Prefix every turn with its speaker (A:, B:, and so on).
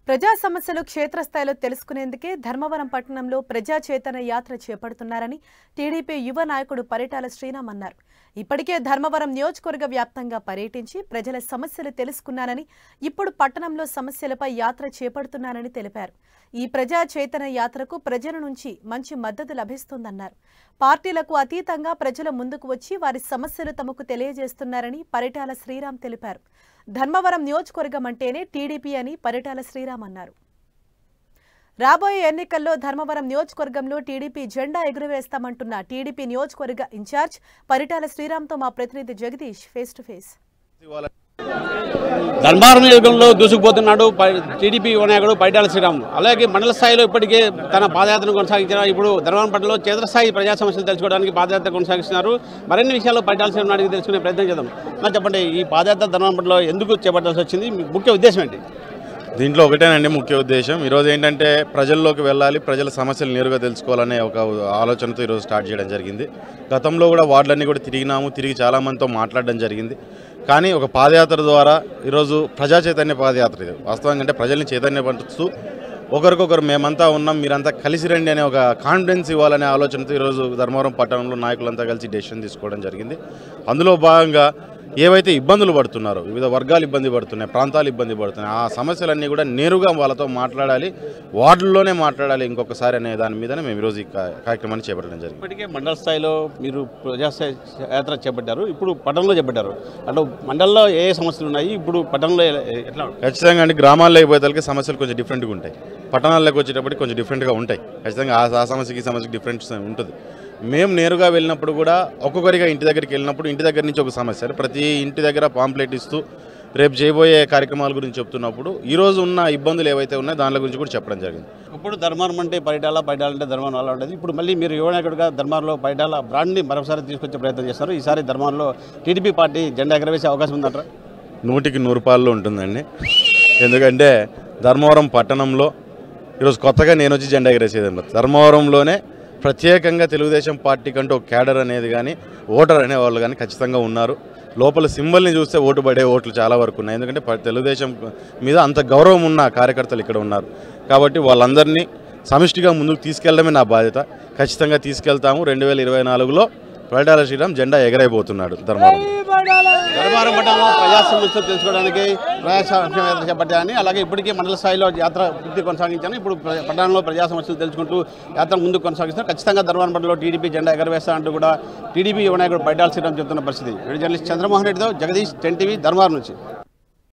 A: ప్రజా సమస్యలు క్షేత్రస్థాయిలో తెలుసుకునేందుకే ధర్మవరం పట్టణంలో ప్రజా చేతన యాత్ర చేపడుతున్నారని టీడీపీ యువ నాయకుడు పరిటాల శ్రీరామ్ అన్నారు ఇప్పటికే ధర్మవరం నియోజకవర్గ వ్యాప్తంగా పర్యటించి ప్రజల సమస్యలు తెలుసుకున్నానని ఇప్పుడు పట్టణంలో సమస్యలపై యాత్ర చేపడుతున్నానని తెలిపారు ఈ ప్రజా చేతన యాత్రకు ప్రజల నుంచి మంచి మద్దతు లభిస్తోందన్నారు పార్టీలకు అతీతంగా ప్రజల ముందుకు వచ్చి వారి సమస్యలు తమకు తెలియజేస్తున్నారని పరిటాల శ్రీరామ్ తెలిపారు ధర్మవరం నియోజకవర్గం అంటేనే టీడీపీ అని పరిటాల శ్రీరామ్ అన్నారు రాబోయే ఎన్నికల్లో ధర్మవరం నియోజకవర్గంలో టీడీపీ జెండా ఎగురవేస్తామంటున్న టీడీపీ నియోజకవర్గ ఇన్ఛార్జ్ పరిటాల శ్రీరామ్తో మా ప్రతినిధి Jagadish face to face
B: Dharmaram నియోజకంలో దూసుకుపోతున్నాడు పై- టీడీపీ యువ నాయకుడు పైటాల శ్రీరామ్ అలాగే మండల స్థాయిలో ఇప్పటికే తన పాదయాత్రను కొనసాగించిన ఇప్పుడు ధర్మవరం పట్టణంలో క్షేత్రస్థాయి ప్రజా సమస్యలు తెలుసుకోవడానికి పాదయాత్ర కొనసాగిస్తున్నారు మరిన్ని విషయాలు పైటాల శ్రీరామ్ అడిగి తెలుసుకునే ప్రయత్నం చేద్దాం నా చెప్పండి ఈ పాదయాత్ర ధర్మవరం పట్టణంలో ఎందుకు చేపట్టాల్సి వచ్చింది మీ ముఖ్య ఉద్దేశం ఏంటి
C: దీంట్లో ఒకటేనండి ముఖ్య ఉద్దేశం ఈరోజు ఏంటంటే ప్రజల్లోకి వెళ్ళాలి ప్రజల సమస్యలు నేరుగా తెలుసుకోవాలనే ఒక ఆలోచనతో ఈరోజు స్టార్ట్ చేయడం జరిగింది గతంలో కూడా వార్డులన్నీ కూడా తిరిగినాము తిరిగి చాలామందితో మాట్లాడడం జరిగింది కానీ ఒక పాదయాత్ర ద్వారా ఈరోజు ప్రజా చైతన్య పాదయాత్ర ఇది వాస్తవంగా అంటే ప్రజల్ని చైతన్యపరుస్తూ ఒకరికొకరు మేమంతా ఉన్నాం మీరంతా కలిసి రండి అనే ఒక కాన్ఫిడెన్స్ ఇవ్వాలనే ఆలోచనతో ఈరోజు ధర్మవరం పట్టణంలో నాయకులంతా కలిసి డెసిషన్ తీసుకోవడం జరిగింది అందులో భాగంగా ఏవైతే ఇబ్బందులు పడుతున్నారో వివిధ వర్గాలు ఇబ్బంది పడుతున్నాయి ప్రాంతాలు ఇబ్బంది పడుతున్నాయి ఆ సమస్యలన్నీ కూడా నేరుగా వాళ్ళతో మాట్లాడాలి వార్డుల్లోనే మాట్లాడాలి ఇంకొకసారి అనే దాని మీదనే మేము ఈరోజు ఈ కా- కార్యక్రమాన్ని చేపట్టడం జరిగింది
B: ఇప్పటికే మండల స్థాయిలో మీరు ప్రజా స్థాయి యాత్ర చేపట్టారు ఇప్పుడు పట్టణంలో చేపట్టారు అంటే మండలంలో ఏ ఏ సమస్యలు ఉన్నాయి ఇప్పుడు పట్టణంలో ఎ- ఎట్లా ఉన్నాయి?
C: ఖచ్చితంగా అండి గ్రామాల్లో అయిపోయేసరికి సమస్యలు కొంచెం డిఫరెంట్గా ఉంటాయి పట్టణాల్లోకి వచ్చేటప్పటికి కొంచెం డిఫరెంట్గా ఉంటాయి ఖచ్చితంగా ఆ ఆ సమస్యకి ఈ సమస్యకి డిఫరెంట్ ఉంటుంది మేము నేరుగా వెళ్ళినప్పుడు కూడా ఒక్కొక్కరిగా ఇంటి దగ్గరికి వెళ్ళినప్పుడు ఇంటి దగ్గర నుంచి ఒక సమస్య ప్రతి ఇంటి దగ్గర పాంప్లెట్ ఇస్తూ రేపు చేయబోయే కార్యక్రమాల గురించి చెప్తున్నప్పుడు ఈరోజు ఉన్న ఇబ్బందులు ఏవైతే ఉన్నాయో దాని గురించి కూడా చెప్పడం జరిగింది
B: ఇప్పుడు ధర్మారం అంటే పైటాల పైటాల అంటే ధర్మారం అలా ఉంటుంది ఇప్పుడు మళ్ళీ మీరు యువ నాయకుడిగా ధర్మారంలో పైటాల బ్రాండ్ని మరొకసారి తీసుకొచ్చే ప్రయత్నం చేస్తారు ఈసారి ధర్మారంలో టీడీపీ పార్టీ జెండా ఎగరవేసే అవకాశం ఉందంటారా
C: నూటికి నూరు పాళ్ళు ఉంటుందండి ఎందుకంటే ధర్మవరం పట్టణంలో ఈరోజు కొత్తగా నేను వచ్చి జెండా ఎగరేసేది అన్నమాట ధర్మవరంలోనే ప్రత్యేకంగా తెలుగుదేశం పార్టీ కంటూ ఒక క్యాడర్ అనేది కానీ ఓటర్ అనే వాళ్ళు కానీ ఖచ్చితంగా ఉన్నారు లోపల సింబల్ని చూస్తే ఓటు పడే ఓట్లు చాలా వరకు ఉన్నాయి ఎందుకంటే ప- తెలుగుదేశం మీద అంత గౌరవం ఉన్న కార్యకర్తలు ఇక్కడ ఉన్నారు కాబట్టి వాళ్ళందరినీ సమిష్టిగా ముందుకు తీసుకెళ్ళడమే నా బాధ్యత ఖచ్చితంగా తీసుకెళ్తాము రెండు వేల ఇరవై నాలుగులో పరిటాల శ్రీరామ్ జెండా ఎగరైపోతున్నాడు ధర్మవరం
B: ధర్మారం పట్టణంలో ప్రజా సమస్యలు తెలుసుకోవడానికి ప్రజా సంక్షేమ యాత్ర చేపట్టాలని అలాగే ఇప్పటికే మండల స్థాయిలో యాత్ర పూర్తి కొనసాగించాను ఇప్పుడు ప్ర- పట్టణంలో ప్రజా సమస్యలు తెలుసుకుంటూ యాత్ర ముందుకు కొనసాగిస్తారు ఖచ్చితంగా ధర్మారం పట్టణంలో టీడీపీ జెండా ఎగరవేస్తా అంటూ కూడా టీడీపీ యువ నాయకుడు బయటాల శ్రీరామ్ చెప్తున్న పరిస్థితి వీడియో జర్నలిస్ట్ చంద్రమోహన్ రెడ్డితో జగదీష్ టెన్ టీవీ ధర్మారం నుంచి